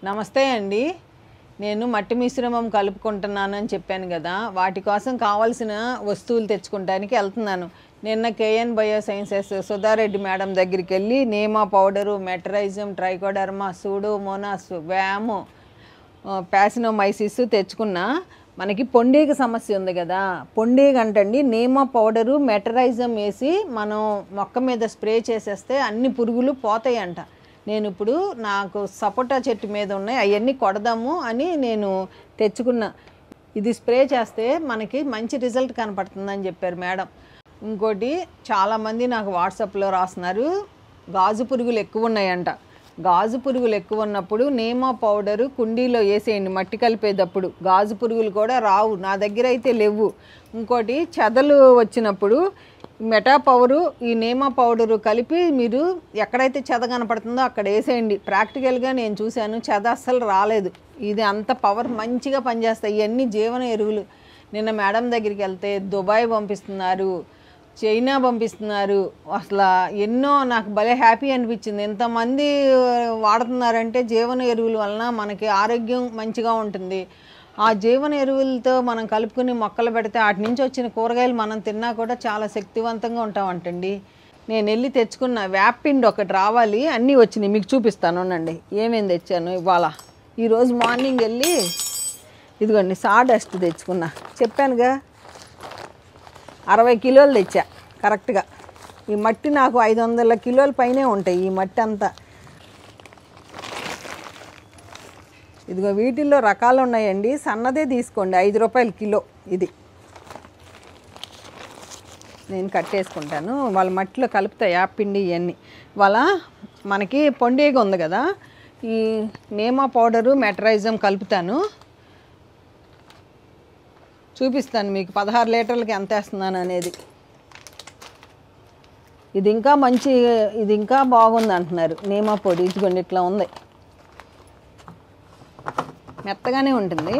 నమస్తే అండి నేను మట్టి మిశ్రమం కలుపుకుంటున్నాను అని చెప్పాను కదా వాటి కోసం కావాల్సిన వస్తువులు తెచ్చుకుంటానికి వెళ్తున్నాను నిన్న KN bio sciences Sudhareddy madam దగ్గరికి వెళ్ళి నేమా పౌడరు మెటరైజం ట్రైకోడర్మా సూడోమోనాస్ వ్యాము ప్యాసినోమైసిస్ తెచ్చుకున్నా మనకి పొండీగ సమస్య ఉంది కదా పొండీగ అంటండి నేమా పౌడరు మెటరైజం వేసి మనం మొక్క మీద స్ప్రే చేసేస్తే అన్ని పురుగులు పోతాయంట నేను ఇప్పుడు నాకు సపోటా చెట్టు మీద ఉన్నాయి అవన్నీ కొడదాము అని నేను తెచ్చుకున్నా ఇది స్ప్రే చేస్తే మనకి మంచి రిజల్ట్ కనపడుతుందని చెప్పారు మేడం ఇంకోటి చాలామంది నాకు వాట్సాప్లో రాస్తున్నారు గాజు పురుగులు ఎక్కువ ఉన్నాయంట గాజు పురుగులు ఎక్కువ ఉన్నప్పుడు నేమా పౌడరు కుండీలో వేసేయండి మట్టి కలిపేటప్పుడు గాజు పురుగులు కూడా రావు నా దగ్గర అయితే లేవు ఇంకోటి చెదలు వచ్చినప్పుడు మెటా పౌడరు ఈ నేమా పౌడరు కలిపి మీరు ఎక్కడైతే చెద కనపడుతుందో అక్కడ వేసేయండి ప్రాక్టికల్గా నేను చూశాను చెద అస్సలు రాలేదు ఇది అంత పవర్ మంచిగా పనిచేస్తాయి ఇవన్నీ జీవన ఎరువులు నిన్న మేడం దగ్గరికి వెళ్తే దుబాయ్ పంపిస్తున్నారు చైనా పంపిస్తున్నారు అసలు ఎన్నో నాకు భలే హ్యాపీ అనిపించింది ఎంతమంది వాడుతున్నారంటే జీవన ఎరువుల వలన మనకి ఆరోగ్యం మంచిగా ఉంటుంది ఆ జీవన ఎరువులతో మనం కలుపుకుని మొక్కలు పెడితే వాటి నుంచి వచ్చిన కూరగాయలు మనం తిన్నా కూడా చాలా శక్తివంతంగా ఉంటామంటండి నేను వెళ్ళి తెచ్చుకున్న వేపిండి ఒకటి రావాలి అన్నీ వచ్చినాయి మీకు చూపిస్తాను ఉండండి ఏమేమి తెచ్చాను ఇవాళ ఈరోజు మార్నింగ్ వెళ్ళి ఇదిగోండి సాడస్ట్ తెచ్చుకున్నా చెప్పానుగా అరవై కిలోలు తెచ్చా కరెక్ట్గా ఈ మట్టి నాకు ఐదు వందల కిలోల పైనే ఉంటాయి ఈ మట్టి అంతా ఇదిగో వీటిల్లో రకాలు ఉన్నాయండి సన్నదే తీసుకోండి ఐదు రూపాయలు కిలో ఇది నేను కట్టేసుకుంటాను వాళ్ళ మట్టిలో కలుపుతా యాపిండి ఇవన్నీ వాళ్ళ మనకి పొండేగా ఉంది కదా ఈ నేమా పౌడరు మెటరైజం కలుపుతాను చూపిస్తాను మీకు పదహారు లీటర్లకి ఎంత వేస్తున్నాను అనేది ఇది ఇంకా మంచి ఇది ఇంకా బాగుంది అంటున్నారు నేమా పొడి ఇదిగోండి ఇట్లా ఉంది మెత్తగానే ఉంటుంది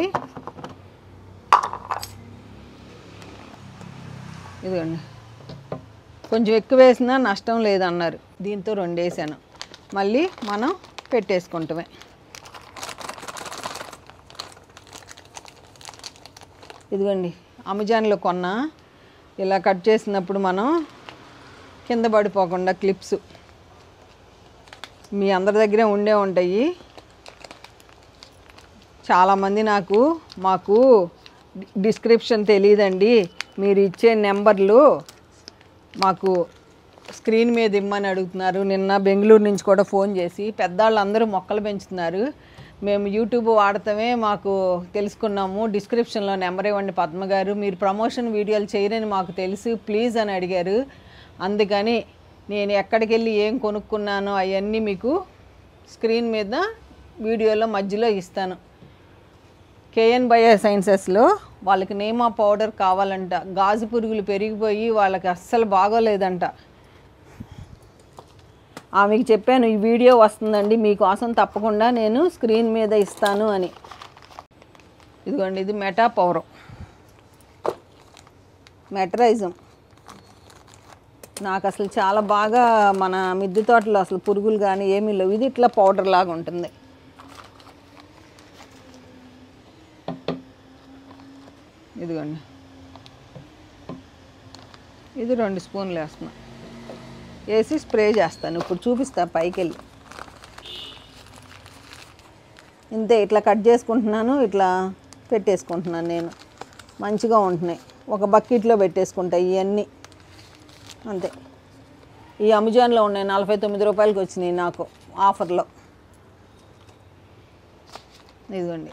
ఇదిగోండి కొంచెం ఎక్కువ వేసినా నష్టం లేదన్నారు దీంతో రెండు వేసాను మళ్ళీ మనం పెట్టేసుకుంటామే ఇదిగోండి అమెజాన్లో కొన్నా ఇలా కట్ చేసినప్పుడు మనం కింద పడిపోకుండా క్లిప్స్ మీ అందరి దగ్గరే ఉండే ఉంటాయి చాలామంది నాకు మాకు డి- డిస్క్రిప్షన్ తెలియదండి మీరు ఇచ్చే నెంబర్లు మాకు స్క్రీన్ మీద ఇమ్మని అడుగుతున్నారు నిన్న బెంగళూరు నుంచి కూడా ఫోన్ చేసి పెద్దవాళ్ళు అందరూ మొక్కలు పెంచుతున్నారు మేము యూట్యూబ్ వాడటమే మాకు తెలుసుకున్నాము డిస్క్రిప్షన్లో నెంబర్ ఇవ్వండి పద్మ గారు మీరు ప్రమోషన్ వీడియోలు చేయరని మాకు తెలుసు ప్లీజ్ అని అడిగారు అందుకని నేను ఎక్కడికి వెళ్ళి ఏం కొనుక్కున్నానో అవన్నీ మీకు స్క్రీన్ మీద వీడియోలో మధ్యలో ఇస్తాను కేఎన్ బయో సైన్సెస్లో వాళ్ళకి నేమా పౌడర్ కావాలంట గాజు పురుగులు పెరిగిపోయి వాళ్ళకి అస్సలు బాగోలేదంట ఆమెకి చెప్పాను ఈ వీడియో వస్తుందండి మీకోసం తప్పకుండా నేను స్క్రీన్ మీద ఇస్తాను అని ఇదిగోండి ఇది మెటా పౌరం మెటరైజం నాకు అసలు చాలా బాగా మన మిద్దె తోటలో అసలు పురుగులు కానీ ఏమీ లేవు ఇది ఇట్లా పౌడర్ లాగా ఉంటుంది ఇదిగోండి ఇది రెండు స్పూన్లు వేస్తున్నా వేసి స్ప్రే చేస్తాను ఇప్పుడు చూపిస్తా పైకి వెళ్ళి ఇంతే ఇట్లా కట్ చేసుకుంటున్నాను ఇట్లా పెట్టేసుకుంటున్నాను నేను మంచిగా ఉంటున్నాయి ఒక బకెట్లో పెట్టేసుకుంటాయి ఇవన్నీ అంతే ఈ అమెజాన్లో ఉన్నాయి నలభై తొమ్మిది రూపాయలకి వచ్చినాయి నాకు ఆఫర్లో ఇదిగోండి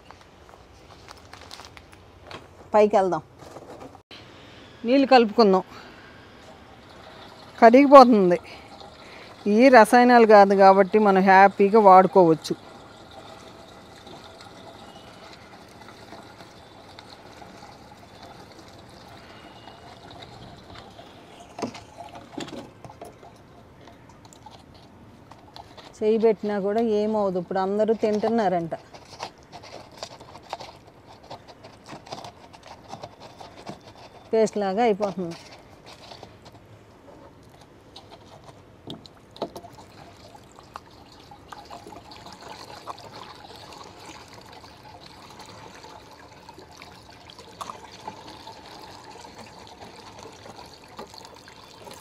పైకి వెళ్దాం నీళ్ళు కలుపుకుందాం కరిగిపోతుంది ఈ రసాయనాలు కాదు కాబట్టి మనం హ్యాపీగా వాడుకోవచ్చు చేయి పెట్టినా కూడా ఏమవుదు ఇప్పుడు అందరూ తింటున్నారంట పేస్ట్ లాగా అయిపోతుంది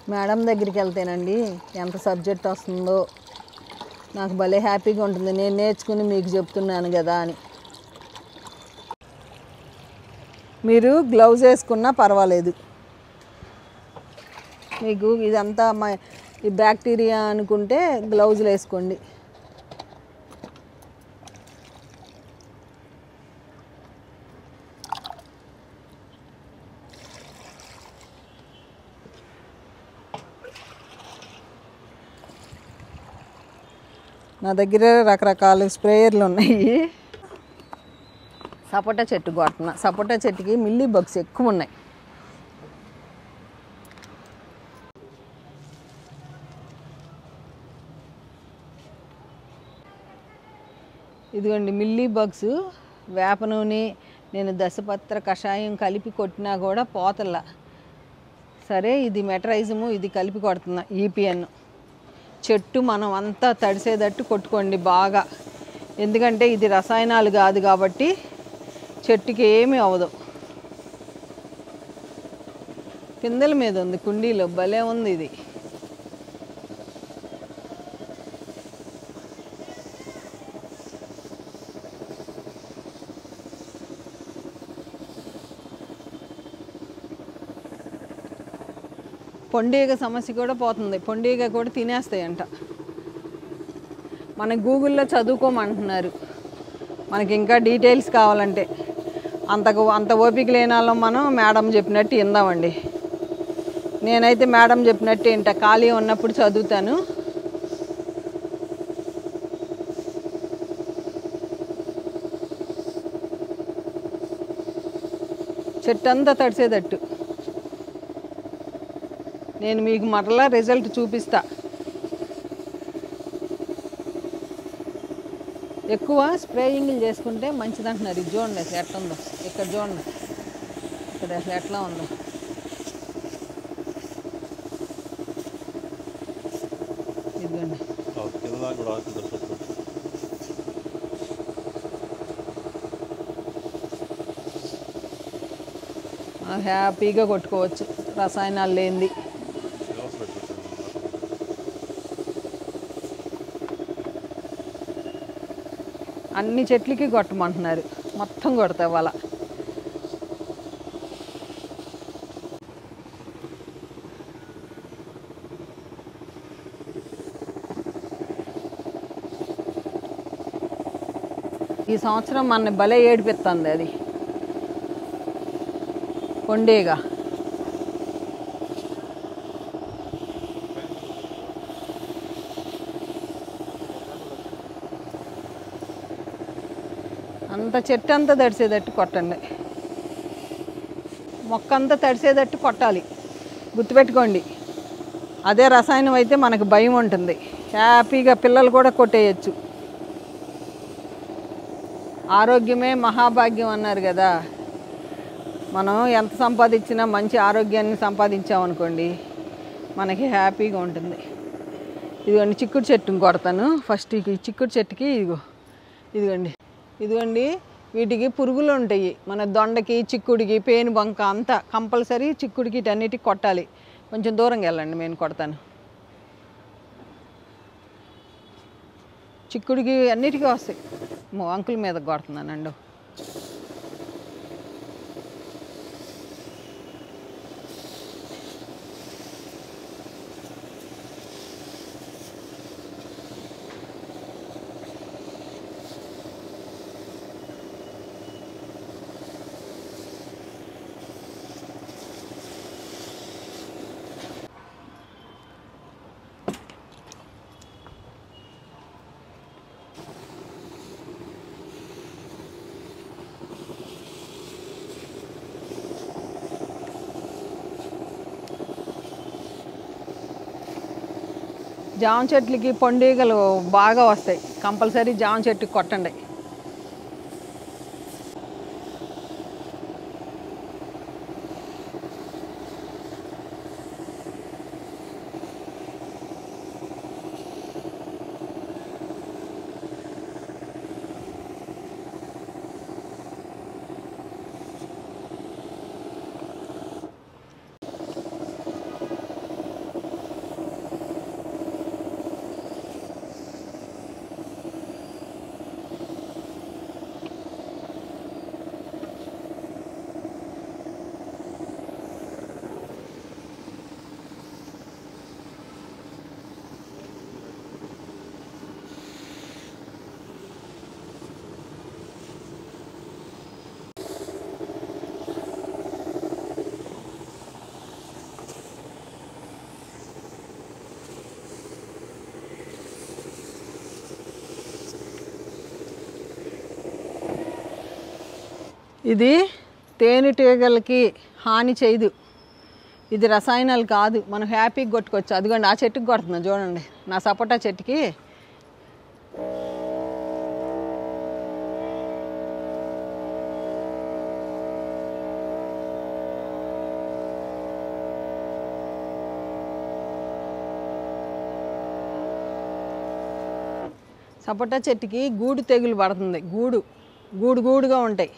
మేడం దగ్గరికి వెళ్తేనండి ఎంత సబ్జెక్ట్ వస్తుందో నాకు భలే హ్యాపీగా ఉంటుంది నేను నేర్చుకుని మీకు చెప్తున్నాను కదా అని మీరు గ్లౌజ్ వేసుకున్నా పర్వాలేదు మీకు ఇదంతా మా ఈ బ్యాక్టీరియా అనుకుంటే గ్లౌజులు వేసుకోండి నా దగ్గర రకరకాల స్ప్రేయర్లు ఉన్నాయి సపోటా చెట్టు కొడుతున్నా సపోటా చెట్టుకి మిల్లీ బగ్స్ ఎక్కువ ఉన్నాయి ఇదిగోండి మిల్లీ బగ్స్ వేప నూనె నేను దశపత్ర కషాయం కలిపి కొట్టినా కూడా పోతల్లా సరే ఇది మెటరైజము ఇది కలిపి కొడుతున్నా ఈపిఎన్ చెట్టు మనం అంతా తడిసేటట్టు కొట్టుకోండి బాగా ఎందుకంటే ఇది రసాయనాలు కాదు కాబట్టి చెట్టుకి ఏమీ అవ్వదు పిందెల మీద ఉంది కుండీలో భలే ఉంది ఇది పొండీగ సమస్య కూడా పోతుంది పొండీగ కూడా తినేస్తాయంట మన గూగుల్లో చదువుకోమంటున్నారు మనకి ఇంకా డీటెయిల్స్ కావాలంటే అంతకు అంత ఓపిక లేని వాళ్ళం మనం మేడం చెప్పినట్టు ఇందామండి నేనైతే మేడం చెప్పినట్టు ఇంట ఖాళీ ఉన్నప్పుడు చదువుతాను చెట్టు అంతా తడిసేటట్టు నేను మీకు మరలా రిజల్ట్ చూపిస్తా ఎక్కువ స్ప్రేయింగ్లు చేసుకుంటే మంచిది అంటున్నారు ఇది చూడండి అసలు ఎట్లా ఉందో ఇక్కడ చూడండి ఇక్కడ అసలు ఎట్లా ఉందో ఇదిగోండి కింద దాకా కూడా ఆకులు చెట్లు ఆ, హ్యాపీగా కొట్టుకోవచ్చు రసాయనాలు లేనిది వ్యవస్థ పెట్టాను అన్ని చెట్లకి కొట్టమంటున్నారు మొత్తం కొడతా వాళ్ళ ఈ సంవత్సరం మన భలే ఏడిపిస్తుంది అది కొండేగా అంత చెట్టు అంతా తడిసేటట్టు కొట్టండి మొక్క అంతా తడిసేటట్టు కొట్టాలి గుర్తుపెట్టుకోండి అదే రసాయనం అయితే మనకు భయం ఉంటుంది హ్యాపీగా పిల్లలు కూడా కొట్టేయచ్చు ఆరోగ్యమే మహాభాగ్యం అన్నారు కదా మనం ఎంత సంపాదించినా మంచి ఆరోగ్యాన్ని సంపాదించామనుకోండి మనకి హ్యాపీగా ఉంటుంది ఇదిగోండి చిక్కుడు చెట్టుని కొడతాను ఫస్ట్ ఈ చిక్కుడు చెట్టుకి ఇదిగో ఇదిగోండి ఇదిగోండి వీటికి పురుగులు ఉంటాయి మన దొండకి చిక్కుడికి పేను బంక అంతా కంపల్సరీ చిక్కుడికి ఇటన్నిటికి కొట్టాలి కొంచెం దూరంగా వెళ్ళండి నేను కొడతాను చిక్కుడికి అన్నిటికీ వస్తాయి మో అంకుల్ మీద కొడుతున్నానండి జామ చెట్లకి పొండిగలు బాగా వస్తాయి కంపల్సరీ జామ చెట్టుకి కొట్టండి ఇది తేనెటీగలకి హాని చేయదు ఇది రసాయనాలు కాదు మనం హ్యాపీగా కొట్టుకోవచ్చు అదిగోండి ఆ చెట్టుకి కొడుతున్నా చూడండి నా సపోటా చెట్టుకి సపోటా చెట్టుకి గూడు తెగులు పడుతుంది గూడు గూడు గూడుగా ఉంటాయి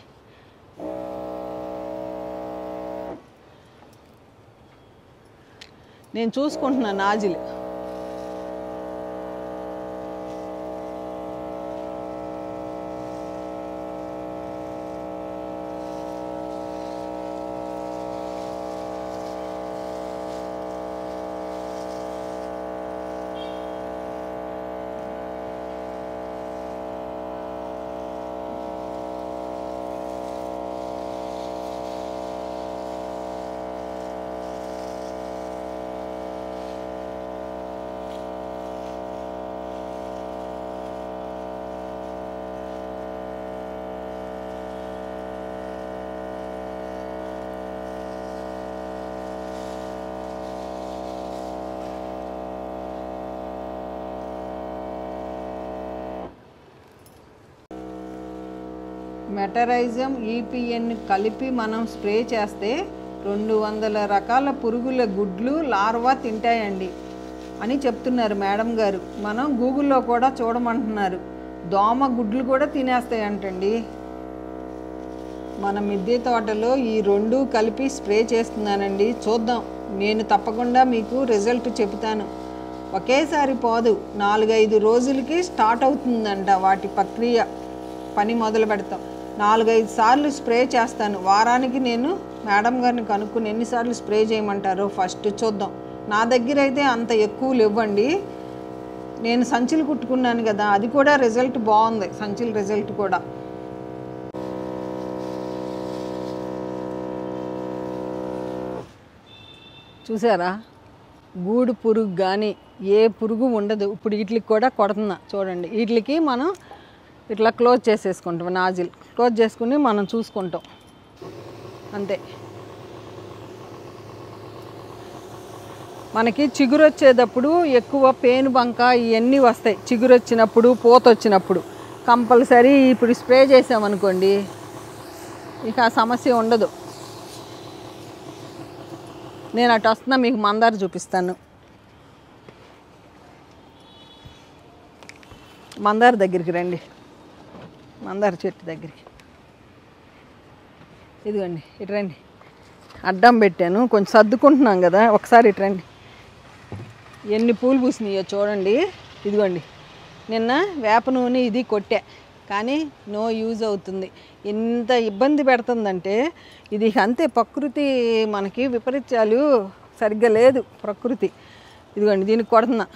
నేను చూసుకుంటున్నా నాజిల్ మెటరైజం ఈపీఎన్ కలిపి మనం స్ప్రే చేస్తే రెండు వందల రకాల పురుగుల గుడ్లు లార్వా తింటాయండి అని చెప్తున్నారు మేడం గారు మనం గూగుల్లో కూడా చూడమంటున్నారు దోమ గుడ్లు కూడా తినేస్తాయంటండి మన మిద్దె తోటలో ఈ రెండు కలిపి స్ప్రే చేస్తున్నానండి చూద్దాం నేను తప్పకుండా మీకు రిజల్ట్ చెబుతాను ఒకేసారి పోదు నాలుగైదు రోజులకి స్టార్ట్ అవుతుందంట వాటి ప్రక్రియ పని మొదలు పెడతాం నాలుగైదు సార్లు స్ప్రే చేస్తాను వారానికి నేను మేడం గారిని కనుక్కుని ఎన్నిసార్లు స్ప్రే చేయమంటారో ఫస్ట్ చూద్దాం నా దగ్గర అయితే అంత ఎక్కువ ఇవ్వండి నేను సంచులు కుట్టుకున్నాను కదా అది కూడా రిజల్ట్ బాగుంది సంచుల రిజల్ట్ కూడా చూసారా గూడు పురుగు కానీ ఏ పురుగు ఉండదు ఇప్పుడు వీటికి కూడా కొడుతున్నా చూడండి వీటికి మనం ఇట్లా క్లోజ్ చేసేసుకుంటాం నాజిల్ క్లోజ్ చేసుకుని మనం చూసుకుంటాం అంతే మనకి చిగురు వచ్చేటప్పుడు ఎక్కువ పేను బంక ఇవన్నీ వస్తాయి చిగురు వచ్చినప్పుడు పూత వచ్చినప్పుడు కంపల్సరీ ఇప్పుడు స్ప్రే చేసామనుకోండి ఇక ఆ సమస్య ఉండదు నేను అటు వస్తున్నా మీకు మందార చూపిస్తాను మందార దగ్గరికి రండి మందార చెట్టు దగ్గరికి ఇదిగోండి ఇటు రండి అడ్డం పెట్టాను కొంచెం సర్దుకుంటున్నాం కదా ఒకసారి ఇటు రండి ఎన్ని పూలు పూసినాయో చూడండి ఇదిగోండి నిన్న వేప నూనె ఇది కొట్టా కానీ నో యూజ్ అవుతుంది ఎంత ఇబ్బంది పెడుతుందంటే ఇది అంతే ప్రకృతి మనకి విపరీత్యాలు సరిగ్గా లేదు ప్రకృతి ఇదిగోండి దీనికి కొడుతున్నా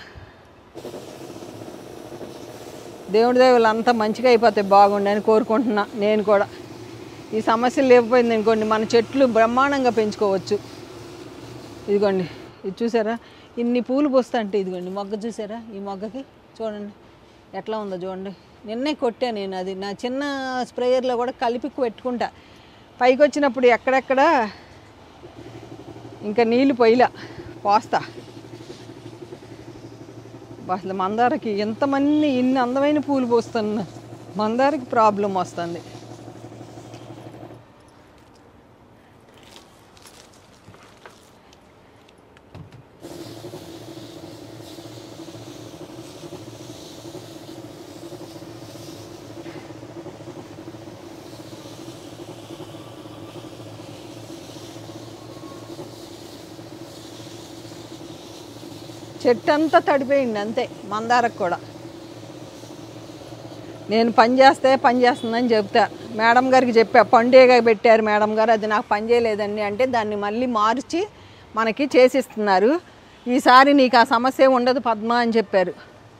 దేవుడి దేవుళ్ళు అంతా మంచిగా అయిపోతే బాగుండి అని కోరుకుంటున్నా నేను కూడా ఈ సమస్యలు లేకపోయింది అనుకోండి మన చెట్లు బ్రహ్మాండంగా పెంచుకోవచ్చు ఇదిగోండి ఇది చూసారా ఇన్ని పూలు పోస్తా అంటే ఇదిగోండి మొగ్గ చూసారా ఈ మొగ్గకి చూడండి ఎట్లా ఉందో చూడండి నిన్నే కొట్టా నేను అది నా చిన్న స్ప్రేయర్లో కూడా కలిపి పెట్టుకుంటా పైకి వచ్చినప్పుడు ఎక్కడెక్కడ ఇంకా నీళ్ళు పొయ్యిలా పోస్తా అసలు మందారకి ఎంతమంది ఇన్ని అందమైన పూలు పోస్తున్నా మందారకి ప్రాబ్లం వస్తుంది చెట్టు అంతా తడిపోయింది అంతే మందారకు కూడా నేను పని చేస్తే పని చేస్తుందని చెప్తా మేడం గారికి చెప్పా పండుగ పెట్టారు మేడం గారు అది నాకు పని చేయలేదండి అంటే దాన్ని మళ్ళీ మార్చి మనకి చేసిస్తున్నారు ఈసారి నీకు ఆ సమస్య ఉండదు పద్మ అని చెప్పారు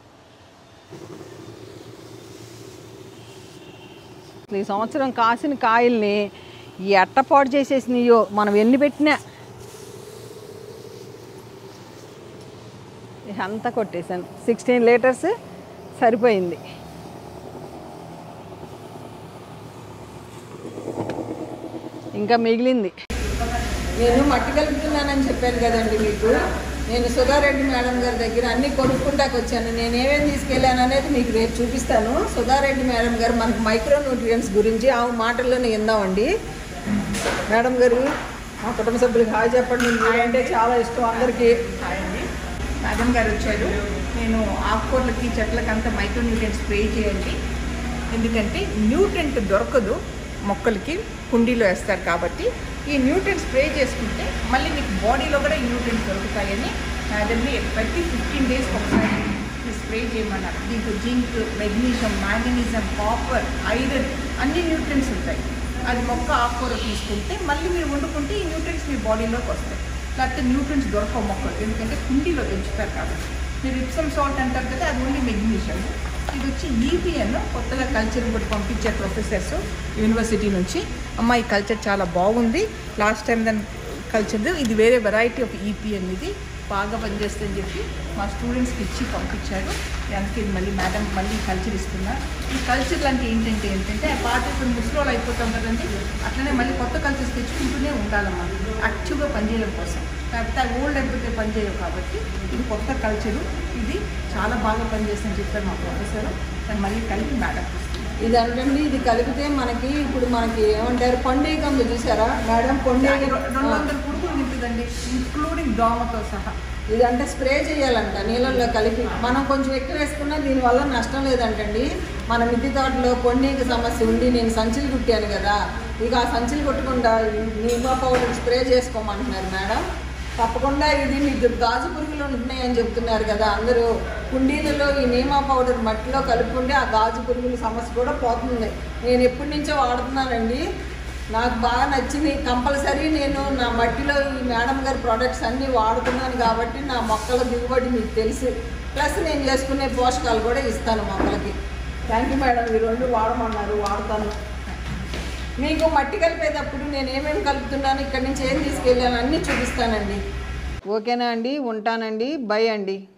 ఈ సంవత్సరం కాసిన కాయల్ని ఎట్టపాటు చేసేసినాయో మనం ఎన్ని పెట్టినా ఇక అంతా కొట్టేశాను సిక్స్టీన్ లీటర్స్ సరిపోయింది ఇంకా మిగిలింది నేను మట్టి కలుపుతున్నానని చెప్పాను కదండి మీకు నేను సుధారెడ్డి మేడం గారి దగ్గర అన్ని కొనుక్కుంటాకు వచ్చాను నేను ఏమేమి తీసుకెళ్ళాను అనేది మీకు రేపు చూపిస్తాను సుధారెడ్డి మేడం గారు మనకు మైక్రో న్యూట్రియంట్స్ గురించి ఆ మాటల్లోనే విందామండి మేడం గారు మా కుటుంబ సభ్యులకు హాయ్ చెప్పండి అంటే చాలా ఇష్టం అందరికీ హాయ్ అండి మేడం గారు వచ్చారు నేను ఆకుకూరలకి చెట్లకి అంతా మైక్రో న్యూట్రియంట్ స్ప్రే చేయండి ఎందుకంటే న్యూట్రియంట్ దొరకదు మొక్కలకి కుండీలో వేస్తారు కాబట్టి ఈ న్యూట్రియంట్ స్ప్రే చేసుకుంటే మళ్ళీ మీకు బాడీలో కూడా ఈ న్యూట్రియంట్స్ దొరుకుతాయని మేడంని ప్రతి ఫిఫ్టీన్ డేస్కి ఒకసారి ఈ స్ప్రే చేయమన్నారు దీంట్లో zinc magnesium manganese copper iron అన్ని న్యూట్రియంట్స్ ఉంటాయి అది మొక్క ఆకుకూర తీసుకుంటే మళ్ళీ మీరు వండుకుంటే ఈ న్యూట్రియంట్స్ మీ బాడీలోకి వస్తాయి లేకపోతే న్యూట్రియంట్స్ దొరకవు మొక్కలు ఎందుకంటే కుండీలో పెంచుతారు కాబట్టి మీరు ఇప్సమ్ సాల్ట్ అంటారు కదా అది ఓన్లీ మెగ్నీషియం ఇది వచ్చి ఈపీఎన్ కొత్తగా కల్చర్ కూడా పంపించారు ప్రొఫెసర్స్ యూనివర్సిటీ నుంచి అమ్మ ఈ కల్చర్ చాలా బాగుంది లాస్ట్ టైం దాని కల్చర్ ఇది వేరే వెరైటీ ఆఫ్ ఈపీఎన్ ఇది బాగా పనిచేస్తుందని చెప్పి మా స్టూడెంట్స్కి ఇచ్చి పంపించారు దానికి మళ్ళీ మేడం మళ్ళీ కల్చర్ ఇస్తున్నా ఈ కల్చర్ లాంటి ఏంటంటే ఏంటంటే ఆ పాత ఇప్పుడు ముసలోళ్ళు అయిపోతాం కదండి అట్లనే మళ్ళీ కొత్త కల్చర్స్ తెచ్చుకుంటూనే ఉండాలమ్మా యాక్టివ్గా పనిచేయడం కోసం కాకపోతే ఆ ఓల్డ్ అయిపోతే పనిచేయవు కాబట్టి ఇది కొత్త కల్చరు ఇది చాలా బాగా పనిచేస్తుందని చెప్పారు మా ప్రొఫెసర్ దాన్ని మళ్ళీ కలిపి మేడం ఇది అంటే ఇది కలిపితే మనకి ఇప్పుడు మనకి ఏమంటారు పండుగ ఉంది చూసారా మేడం పండుగ రెండు వందల పురుగులు నింపుదండి ఇంక్లూడింగ్ దోమతో సహా ఇదంటే స్ప్రే చేయాలంట నీళ్ళల్లో కలిపి మనం కొంచెం ఎక్కువ వేసుకున్నా దీనివల్ల నష్టం లేదంటండి మన మిద్దె తోటలో పొన్నీకి సమస్య ఉండి నేను సంచులు కుట్టాను కదా ఇక ఆ సంచులు కొట్టకుండా నీమా పౌడర్ స్ప్రే చేసుకోమంటున్నారు మేడం తప్పకుండా ఇది మీకు గాజు పురుగులు ఉంటున్నాయని చెప్తున్నారు కదా అందరూ కుండీలలో ఈ నీమా పౌడర్ మట్టిలో కలుపుకుంటే ఆ గాజు పురుగుల సమస్య కూడా పోతుంది నేను ఎప్పటి నుంచో వాడుతున్నానండి నాకు బాగా నచ్చింది కంపల్సరీ నేను నా మట్టిలో ఈ మేడం గారి ప్రోడక్ట్స్ అన్నీ వాడుతున్నాను కాబట్టి నా మొక్కల దిగుబడి మీకు తెలుసు ప్లస్ నేను చేసుకునే పోషకాలు కూడా ఇస్తాను మొక్కలకి థ్యాంక్ యూ మేడం ఈ రెండు వాడమన్నారు వాడతాను మీకు మట్టి కలిపేటప్పుడు నేను ఏమేమి కలుపుతున్నాను ఇక్కడి నుంచి ఏం తీసుకెళ్ళాను అన్నీ చూపిస్తానండి ఓకేనా అండి ఉంటానండి బై అండి